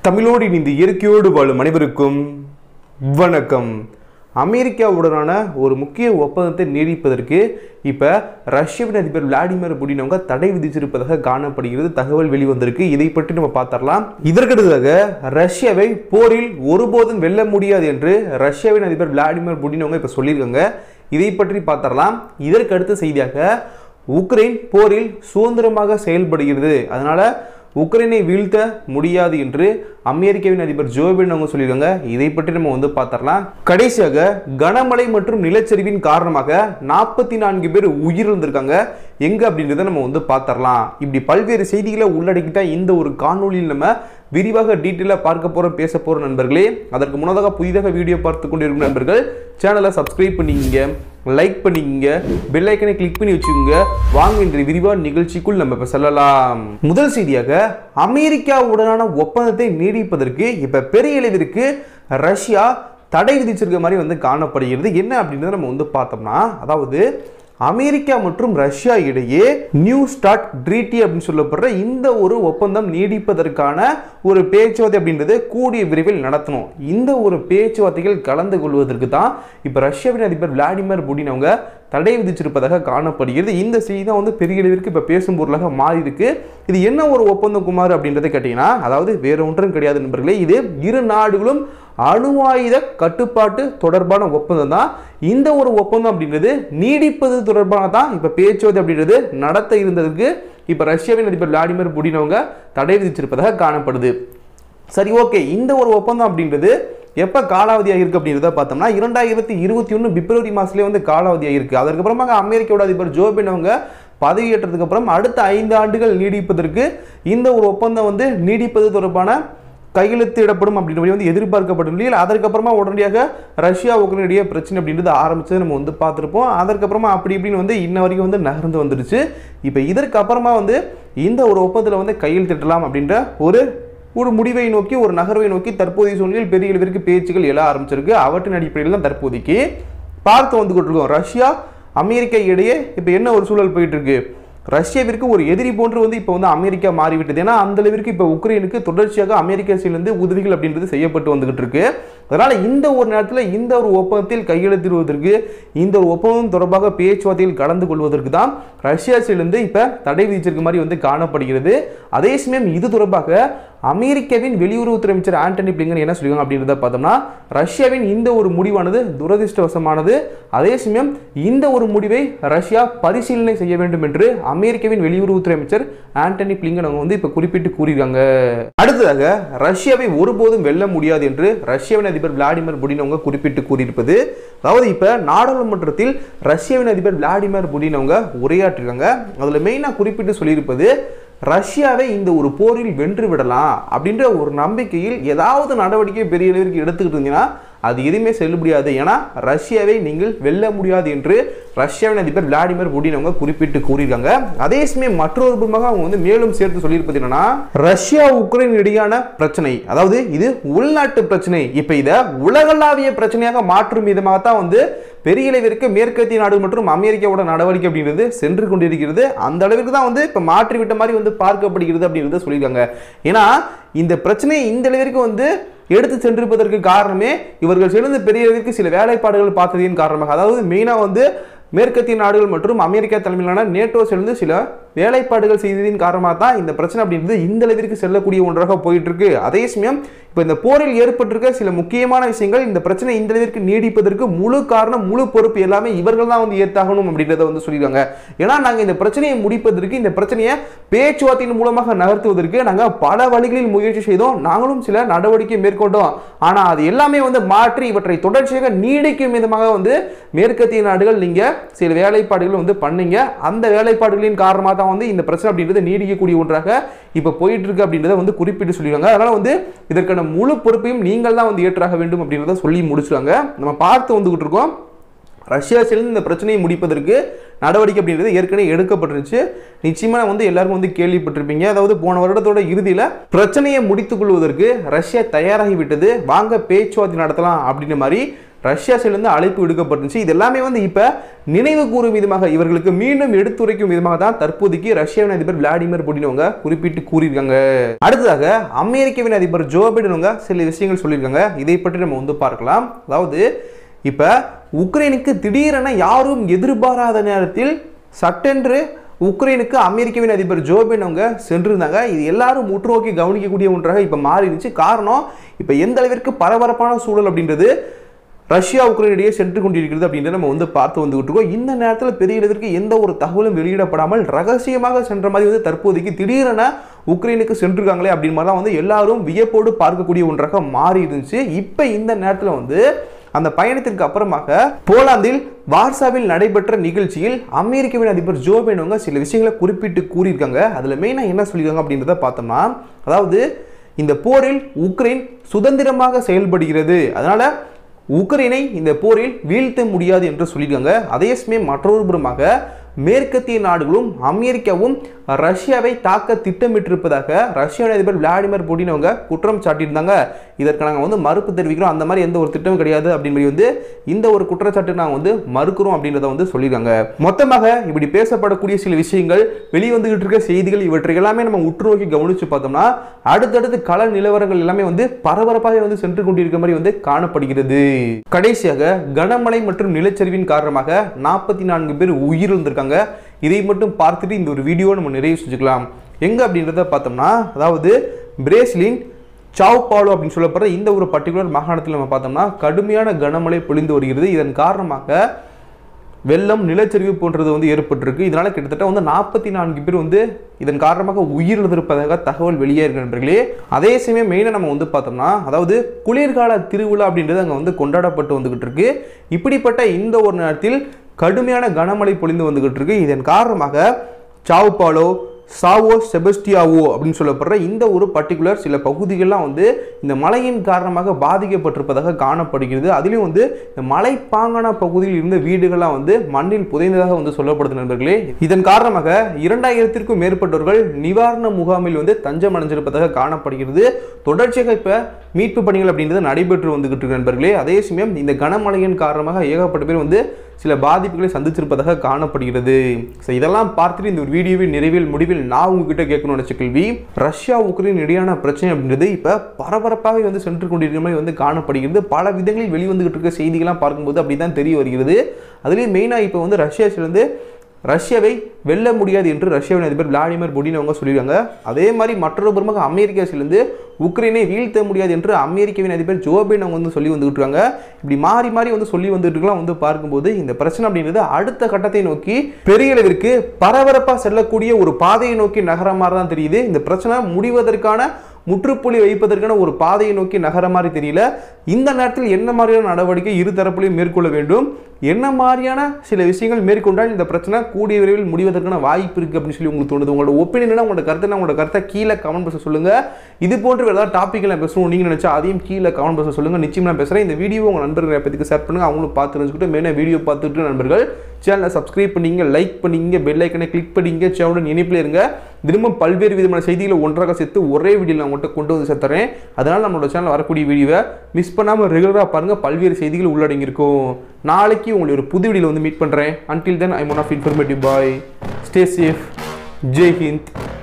தமிழோடு இணைந்து இயற்கையோடு வாழும் அனைவருக்கும் வணக்கம் அமெரிக்காவுடனான ஒரு முக்கிய ஒப்பந்தத்தை நீடிப்பதற்கு இப்போ ரஷ்யாவின் அதிபர் விளாடிமிர் புடின் அவங்க தடை விதிச்சிருப்பதாக காணப்படுகிறது தகவல் வெளிவந்திருக்கு இதை பற்றி நம்ம பார்த்தரலாம் இதற்கடுத்ததாக ரஷ்யாவை போரில் ஒருபோதும் வெல்ல முடியாது என்று ரஷ்யாவின் அதிபர் விளாடிமிர் புடின் அவங்க இப்போ சொல்லியிருக்காங்க இதை பற்றி பார்த்தரலாம் இதற்கு அடுத்த செய்தியாக உக்ரைன் போரில் சுதந்திரமாக செயல்படுகிறது அதனால உக்ரைனை வீழ்த்த முடியாது என்று அமெரிக்காவின் அதிபர் ஜோ பைடன் அவங்க சொல்லியிருக்காங்க இதை பற்றி நம்ம வந்து பார்த்தரலாம் கடைசியாக கனமழை மற்றும் நிலச்சரிவின் காரணமாக நாற்பத்தி நான்கு பேர் உயிரிழந்திருக்காங்க எங்க அப்படின்றத நம்ம வந்து பார்த்தரலாம் இப்படி பல்வேறு செய்திகளை உள்ளடக்கிட்டா இந்த ஒரு காணொலியில் நம்ம விரிவாக டீட்டெயிலாக பார்க்க போகிறோம் பேச போகிற நண்பர்களே அதற்கு முன்னதாக புதிதாக வீடியோ பார்த்து கொண்டிருக்கும் நண்பர்கள் சேனலை சப்ஸ்கிரைப் பண்ணிக்கங்க லைக் பண்ணிக்கங்க பெல் ஐக்கனை கிளிக் பண்ணி வச்சுக்கோங்க வாங்க இன்றைய விரிவான நிகழ்ச்சிக்குள் நம்ம இப்போ செல்லலாம் முதல் செய்தியாக அமெரிக்காவுடனான ஒப்பந்தத்தை நீடிப்பதற்கு இப்போ பெரிய அளவிற்கு ரஷ்யா தடை விதிச்சிருக்க மாதிரி வந்து காணப்படுகிறது என்ன அப்படின்றத நம்ம வந்து பார்த்தோம்னா அதாவது அமெரிக்கா மற்றும் ரஷ்யா இடையே நியூ ஸ்டார்ட் ட்ரீட்டி அப்படின்னு சொல்லப்படுற இந்த ஒரு ஒப்பந்தம் நீடிப்பதற்கான ஒரு பேச்சுவார்த்தை அப்படின்றது கூடிய விரைவில் நடத்தணும் இந்த ஒரு பேச்சுவார்த்தைகள் கலந்து கொள்வதற்கு தான் இப்போ ரஷ்யாவின் அதிபர் விளாடிமிர் புடின் அவங்க தடை விதிச்சிருப்பதாக காணப்படுகிறது இந்த செய்தி தான் வந்து பெரிய அளவிற்கு இப்போ பேசும் பொருளாக மாறி இருக்கு இது என்ன ஒரு ஒப்பந்தம் குமார் அப்படின்றத கேட்டிங்கன்னா அதாவது வேற ஒன்றும் கிடையாது நண்பர்களே இது இரு நாடுகளும் அணு ஆயுத கட்டுப்பாட்டு தொடர்பான ஒப்பந்தம் தான் இந்த ஒரு ஒப்பந்தம் அப்படின்றது நீடிப்பது தொடர்பான தான் இப்போ பேச்சுவார்த்தை அப்படின்றது நடத்த இருந்ததுக்கு இப்போ ரஷ்யாவின் அதிபர் விளாடிமிர் புடின் அவங்க தடை விதிச்சிருப்பதாக காணப்படுது சரி ஓகே இந்த ஒரு ஒப்பந்தம் அப்படின்றது எப்போ காலாவதியாக இருக்குது அப்படின்றத பார்த்தோம்னா இரண்டாயிரத்தி இருபத்தி ஒன்று பிப்ரவரி மாதத்துலேயே வந்து காலாவதியாக இருக்குது அதற்கப்புறமாக அமெரிக்காவோட அதிபர் ஜோ பைடன் அவங்க பதவியேற்றதுக்கு அப்புறம் அடுத்த ஐந்து ஆண்டுகள் நீடிப்பதற்கு இந்த ஒரு ஒப்பந்தம் வந்து நீடிப்பது தொடர்பான கையெழுத்திடப்படும் அப்படின்ற மாதிரி வந்து எதிர்பார்க்கப்படும் நிலையில் அதற்கப்புறமா உடனடியாக ரஷ்யா உக்ரைன் இடையே பிரச்சனை அப்படின்றது ஆரம்பிச்சது நம்ம வந்து பார்த்துருப்போம் அதற்கப்புறமா அப்படி இப்படின்னு வந்து இன்ன வரைக்கும் வந்து நகர்ந்து வந்துருச்சு இப்போ இதற்கு அப்புறமா வந்து இந்த ஒரு ஒப்பந்தத்தில் வந்து கையெழுத்திடலாம் அப்படின்ற ஒரு ஒரு முடிவை நோக்கி ஒரு நகர்வை நோக்கி தற்போதைய சூழ்நிலையில் பெரிய அளவிற்கு பேச்சுகள் எழ ஆரம்பிச்சிருக்கு அவற்றின் அடிப்படையில் தான் தற்போதைக்கு பார்த்து வந்து கொண்டிருக்கோம் ரஷ்யா அமெரிக்கா இடையே இப்போ என்ன ஒரு சூழல் போயிட்டு இருக்கு ரஷ்யாவிற்கு ஒரு எதிரி போன்று வந்து இப்போ வந்து அமெரிக்கா மாறிவிட்டது ஏன்னா அந்த அளவிற்கு இப்போ உக்ரைனுக்கு தொடர்ச்சியாக அமெரிக்கா சைட்லேருந்து உதவிகள் அப்படின்றது செய்யப்பட்டு வந்துகிட்டு இருக்கு அதனால இந்த ஒரு நேரத்தில் இந்த ஒரு ஒப்பந்தத்தில் கையெழுத்திடுவதற்கு இந்த ஒரு ஒப்பந்தம் தொடர்பாக பேச்சுவார்த்தையில் கலந்து கொள்வதற்கு தான் ரஷ்யா சைட்லேருந்து இப்போ தடை விதிச்சிருக்க மாதிரி வந்து காணப்படுகிறது அதே சமயம் இது தொடர்பாக அமெரிக்காவின் வெளியுறவுத்துறை அமைச்சர் ஆண்டனி பிளிங்கன் என்ன சொல்லுவாங்க அப்படின்றத பார்த்தோம்னா ரஷ்யாவின் இந்த ஒரு முடிவானது துரதிருஷ்டவசமானது அதே சமயம் இந்த ஒரு முடிவை ரஷ்யா பரிசீலனை செய்ய வேண்டும் என்று அமெரிக்காவின் வெளியுறவுத்துறை அமைச்சர் ஆண்டனி பிளிங்கன் அவங்க வந்து இப்போ குறிப்பிட்டு கூறியிருக்காங்க அடுத்ததாக ரஷ்யாவை ஒருபோதும் வெல்ல முடியாது என்று ரஷ்யாவின் அதிபர் விளாடிமிர் புடின் அவங்க குறிப்பிட்டு கூறியிருப்பது அதாவது இப்போ நாடாளுமன்றத்தில் ரஷ்யாவின் அதிபர் விளாடிமிர் புடின் அவங்க உரையாற்றிருக்காங்க அதில் மெயினாக குறிப்பிட்டு சொல்லியிருப்பது ரஷ்யாவை இந்த ஒரு போரில் வென்று விடலாம் அப்படின்ற ஒரு நம்பிக்கையில் ஏதாவது நடவடிக்கை பெரிய அளவிற்கு எடுத்துக்கிட்டு இருந்தீங்கன்னா அது எதுவுமே செல்லுபடியாது ஏன்னா ரஷ்யாவை நீங்கள் வெல்ல முடியாது என்று ரஷ்யாவின் அதிபர் விளாடிமிர் புடின் அவங்க குறிப்பிட்டு கூறியிருக்காங்க அதே சமயம் மற்றொரு புறமாக அவங்க வந்து மேலும் சேர்த்து சொல்லியிருப்பது என்னன்னா ரஷ்யா உக்ரைன் இடையான பிரச்சனை அதாவது இது உள்நாட்டு பிரச்சனை இப்போ இதை உலகளாவிய பிரச்சனையாக மாற்றும் விதமாக தான் வந்து பெரிய அளவிற்கு மேற்கத்திய நாடு மற்றும் அமெரிக்காவோட நடவடிக்கை அப்படின்றது சென்று கொண்டிருக்கிறது அந்த அளவிற்கு தான் வந்து இப்போ மாற்றிவிட்ட மாதிரி வந்து பார்க்கப்படுகிறது அப்படின்றத சொல்லியிருக்காங்க ஏன்னா இந்த பிரச்சனை இந்த அளவிற்கு வந்து எடுத்து சென்றிருப்பதற்கு காரணமே இவர்கள் சேர்ந்து பெரிய அளவிற்கு சில வேலைப்பாடுகள் பார்த்ததின் காரணமாக அதாவது மெயினாக வந்து மேற்கத்திய நாடுகள் மற்றும் அமெரிக்கா தலைமையிலான நேட்டோ சேர்ந்து சில வேலைப்பாடுகள் செய்ததின் காரணமாக தான் இந்த பிரச்சனை அப்படின்றது இந்த அளவிற்கு செல்லக்கூடிய ஒன்றாக போயிட்டு இருக்கு அதே சமயம் இப்போ இந்த போரில் ஏற்பட்டிருக்க சில முக்கியமான விஷயங்கள் இந்த பிரச்சனை இந்த அளவிற்கு நீடிப்பதற்கு முழு காரணம் முழு பொறுப்பு எல்லாமே இவர்கள் தான் வந்து ஏத்தாகணும் அப்படின்றத வந்து சொல்லியிருக்காங்க ஏன்னா நாங்கள் இந்த பிரச்சனையை முடிப்பதற்கு இந்த பிரச்சனையை பேச்சுவார்த்தையின் மூலமாக நகர்த்துவதற்கு நாங்கள் பல வழிகளில் முயற்சி செய்தோம் நாங்களும் சில நடவடிக்கை மேற்கொண்டோம் ஆனால் அது எல்லாமே வந்து மாற்றி இவற்றை தொடர்ச்சியாக நீடிக்கும் விதமாக வந்து மேற்கத்திய நாடுகள் நீங்க சில வேலைப்பாடுகள் வந்து பண்ணீங்க அந்த வேலைப்பாடுகளின் காரணமாக தான் வந்து இந்த பிரச்சனை அப்படின்றது நீடிக்கக்கூடிய ஒன்றாக இப்போ போயிட்டு இருக்கு அப்படின்றத வந்து குறிப்பிட்டு சொல்லியிருக்காங்க அதனால வந்து இதற்கான முழு பொறுப்பையும் நீங்கள் தான் வந்து ஏற்றாக வேண்டும் அப்படின்றத சொல்லி முடிச்சுட்டாங்க நம்ம பார்த்து வந்துகிட்டு இருக்கோம் ரஷ்யா சேர்ந்து இந்த பிரச்சனையை முடிப்பதற்கு நடவடிக்கை அப்படின்றது ஏற்கனவே எடுக்கப்பட்டிருச்சு நிச்சயமாக வந்து எல்லாரும் வந்து கேள்விப்பட்டிருப்பீங்க அதாவது போன வருடத்தோட இறுதியில் பிரச்சனையை முடித்துக் கொள்வதற்கு ரஷ்யா தயாராகி விட்டது வாங்க பேச்சுவார்த்தை நடத்தலாம் அப்படின்ற மாதிரி ரஷ்யா சைட்லேருந்து அழைப்பு விடுக்கப்பட்டுச்சு இது எல்லாமே வந்து இப்போ நினைவு கூறும் விதமாக இவர்களுக்கு மீண்டும் எடுத்துரைக்கும் விதமாக தான் தற்போதைக்கு ரஷ்யாவின் அதிபர் விளாடிமிர் புடின் அவங்க குறிப்பிட்டு கூறியிருக்காங்க அடுத்ததாக அமெரிக்காவின் அதிபர் ஜோ பைடன் அவங்க சில விஷயங்கள் சொல்லியிருக்காங்க இதை பற்றி நம்ம வந்து பார்க்கலாம் அதாவது இப்போ உக்ரைனுக்கு திடீரென யாரும் எதிர்பாராத நேரத்தில் சட்டென்று உக்ரைனுக்கு அமெரிக்காவின் அதிபர் ஜோ பைடன் அவங்க சென்றிருந்தாங்க இது எல்லாரும் முற்றுநோக்கி கவனிக்கக்கூடிய ஒன்றாக இப்போ மாறிடுச்சு காரணம் இப்போ எந்த அளவிற்கு பரபரப்பான சூழல் அப்படின்றது ரஷ்யா உக்ரைன் இடையே சென்று கொண்டிருக்கிறது அப்படின்றத நம்ம வந்து பார்த்து வந்துகிட்டு இருக்கோம் இந்த நேரத்தில் பெரிய அளவிற்கு எந்த ஒரு தகவலும் வெளியிடப்படாமல் ரகசியமாக சென்ற மாதிரி வந்து தற்போதைக்கு திடீரென உக்ரைனுக்கு சென்றிருக்காங்களே அப்படின்னு மாதிரி தான் வந்து எல்லாரும் வியப்போடு பார்க்கக்கூடிய ஒன்றாக மாறி இருந்துச்சு இப்போ இந்த நேரத்தில் வந்து அந்த பயணத்திற்கு அப்புறமாக போலாந்தில் வார்சாவில் நடைபெற்ற நிகழ்ச்சியில் அமெரிக்காவின் அதிபர் ஜோ பைடன் அவங்க சில விஷயங்களை குறிப்பிட்டு கூறியிருக்காங்க அதில் மெயினாக என்ன சொல்லியிருக்காங்க அப்படின்றத பார்த்தோம்னா அதாவது இந்த போரில் உக்ரைன் சுதந்திரமாக செயல்படுகிறது அதனால உக்ரைனை இந்த போரில் வீழ்த்த முடியாது என்று சொல்லியிருக்காங்க அதே சமயம் மற்றொரு புறமாக மேற்கத்திய நாடுகளும் அமெரிக்காவும் ரஷ்யாவை தாக்க திட்டமிட்டிருப்பதாக ரஷ்ய அதிபர் விளாடிமிர் புடின் அவங்க குற்றம் சாட்டியிருந்தாங்க இதற்கு நாங்கள் வந்து மறுப்பு தெரிவிக்கிறோம் அந்த மாதிரி எந்த ஒரு திட்டமும் கிடையாது அப்படின்னு சொல்லி வந்து இந்த ஒரு குற்றச்சாட்டு நாங்கள் வந்து மறுக்கிறோம் அப்படின்றத வந்து சொல்லியிருக்காங்க மொத்தமாக இப்படி பேசப்படக்கூடிய சில விஷயங்கள் வெளிவந்துகிட்டு இருக்க செய்திகள் இவற்றை எல்லாமே நம்ம உற்று நோக்கி கவனிச்சு பார்த்தோம்னா அடுத்தடுத்து கள நிலவரங்கள் எல்லாமே வந்து பரபரப்பாக வந்து சென்று கொண்டிருக்க மாதிரி வந்து காணப்படுகிறது கடைசியாக கனமழை மற்றும் நிலச்சரிவின் காரணமாக நாற்பத்தி நான்கு பேர் உயிரிழந்திருக்காங்க இதை மட்டும் பார்த்துட்டு இந்த ஒரு வீடியோ நம்ம நிறைவு செஞ்சுக்கலாம் எங்க அப்படின்றத பார்த்தோம்னா அதாவது பிரேசிலின் சாவ் பாலோ அப்படின்னு சொல்லப்படுற இந்த ஒரு பர்டிகுலர் மாகாணத்தில் நம்ம பார்த்தோம்னா கடுமையான கனமழை பொழிந்து வருகிறது இதன் காரணமாக வெள்ளம் நிலச்சரிவு போன்றது வந்து ஏற்பட்டிருக்கு இதனால கிட்டத்தட்ட வந்து நாற்பத்தி நான்கு பேர் வந்து இதன் காரணமாக உயிரிழந்திருப்பதாக தகவல் வெளியே இருக்கு நண்பர்களே அதே சமயம் மெயினாக நம்ம வந்து பார்த்தோம்னா அதாவது குளிர்கால திருவிழா அப்படின்றது அங்கே வந்து கொண்டாடப்பட்டு வந்துகிட்டு இருக்கு இப்படிப்பட்ட இந்த ஒரு நேரத்தில் கடுமையான கனமழை பொழிந்து வந்துகிட்டு இருக்கு இதன் காரணமாக சாவ் பாலோ சாவோ செபஸ்டியாவோ அப்படின்னு சொல்லப்படுற இந்த ஒரு பர்டிகுலர் சில பகுதிகள்லாம் வந்து இந்த மழையின் காரணமாக பாதிக்கப்பட்டிருப்பதாக காணப்படுகிறது அதிலும் வந்து இந்த மலைப்பாங்கான பகுதியில் இருந்த வீடுகள்லாம் வந்து மண்ணில் புதைந்ததாக வந்து சொல்லப்படுது நண்பர்களே இதன் காரணமாக இரண்டாயிரத்திற்கும் மேற்பட்டவர்கள் நிவாரண முகாமில் வந்து தஞ்சம் அடைஞ்சிருப்பதாக காணப்படுகிறது தொடர்ச்சியாக இப்போ மீட்பு பணிகள் அப்படின்றது நடைபெற்று வந்துகிட்டு இருக்கு நண்பர்களே அதே சமயம் இந்த கனமழையின் காரணமாக ஏகப்பட்ட பேர் வந்து சில பாதிப்புகளை சந்திச்சிருப்பதாக காணப்படுகிறது ஸோ இதெல்லாம் பார்த்துட்டு இந்த ஒரு வீடியோவின் நிறைவில் முடிவில் நான் உங்ககிட்ட கேட்கணும்னு நினச்ச கேள்வி ரஷ்யா உக்ரைன் இடையான பிரச்சனை அப்படின்றது இப்போ பரபரப்பாக வந்து சென்று கொண்டிருக்கிற மாதிரி வந்து காணப்படுகிறது பல விதங்களில் வெளிவந்துகிட்டு இருக்க செய்திகள்லாம் பார்க்கும்போது அப்படி தான் தெரிய வருகிறது அதுலேயும் மெயினாக இப்போ வந்து ரஷ்யாசிலிருந்து ரஷ்யாவை வெல்ல முடியாது என்று ரஷ்யாவின் அதிபர் விளாடிமிர் புடின் அவங்க சொல்லியிருக்காங்க அதே மாதிரி மற்றொரு புறமாக அமெரிக்காசிலிருந்து உக்ரைனை வீழ்த்த முடியாது என்று அமெரிக்காவின் அதிபர் ஜோ பைடன் அவங்க வந்து சொல்லி வந்துட்டு இருக்காங்க இப்படி மாறி மாறி வந்து சொல்லி வந்துட்டு இருக்கலாம் வந்து பார்க்கும்போது இந்த பிரச்சனை அப்படின்றது அடுத்த கட்டத்தை நோக்கி பெரிய அளவிற்கு பரபரப்பாக செல்லக்கூடிய ஒரு பாதையை நோக்கி நகர மாதிரி தான் தெரியுது இந்த பிரச்சனை முடிவதற்கான முற்றுப்புள்ளி வைப்பதற்கான ஒரு பாதையை நோக்கி நகர மாதிரி தெரியல இந்த நேரத்தில் என்ன மாதிரியான நடவடிக்கை இரு தரப்புலையும் மேற்கொள்ள வேண்டும் என்ன மாதிரியான சில விஷயங்கள் மேற்கொண்டால் இந்த பிரச்சனை கூடிய விரைவில் முடிவதற்கான வாய்ப்பு இருக்குது அப்படின்னு சொல்லி உங்களுக்கு தோணுது உங்களோட ஒப்பீனியன் உங்களோட கருத்தை உங்களோட கருத்தை கீழே கமெண்ட் பாக்ஸ் சொல்லுங்க இது போன்ற வேறு ஏதாவது டாப்பிக்கில் நான் பேசணும் நீங்கள் நினச்சா அதையும் கீழே கமெண்ட் பாக்ஸ் சொல்லுங்க நிச்சயம் நான் பேசுகிறேன் இந்த வீடியோ உங்கள் நண்பர்கள் பற்றிக்கு ஷேர் பண்ணுங்க அவங்களும் பார்த்து தெரிஞ்சுக்கிட்டு மெயினாக வீடியோ பார்த்துட்டு நண்பர்கள் சேனலை சப்ஸ்கிரைப் பண்ணிங்க லைக் பண்ணிங்க பெல் ஐக்கனை கிளிக் பண்ணிங்க சேனலுடன் இணைப்பில் இருங்க தினமும் பல்வேறு விதமான செய்திகளை ஒன்றாக சேர்த்து ஒரே வீடியோவில் நான் உங்கள்கிட்ட கொண்டு வந்து சேர்த்துறேன் அதனால் நம்மளோட சேனல் வரக்கூடிய வீடியோவை மிஸ் பண்ணாமல் ரெகுலராக பாருங்கள் பல்வேறு செய்திகள் உள்ளடங்கியிருக்கும் நாளைக்கு உங்களை ஒரு புது வீடியோவில் வந்து மீட் பண்ணுறேன் until then I one of informative bye stay safe Jai Hind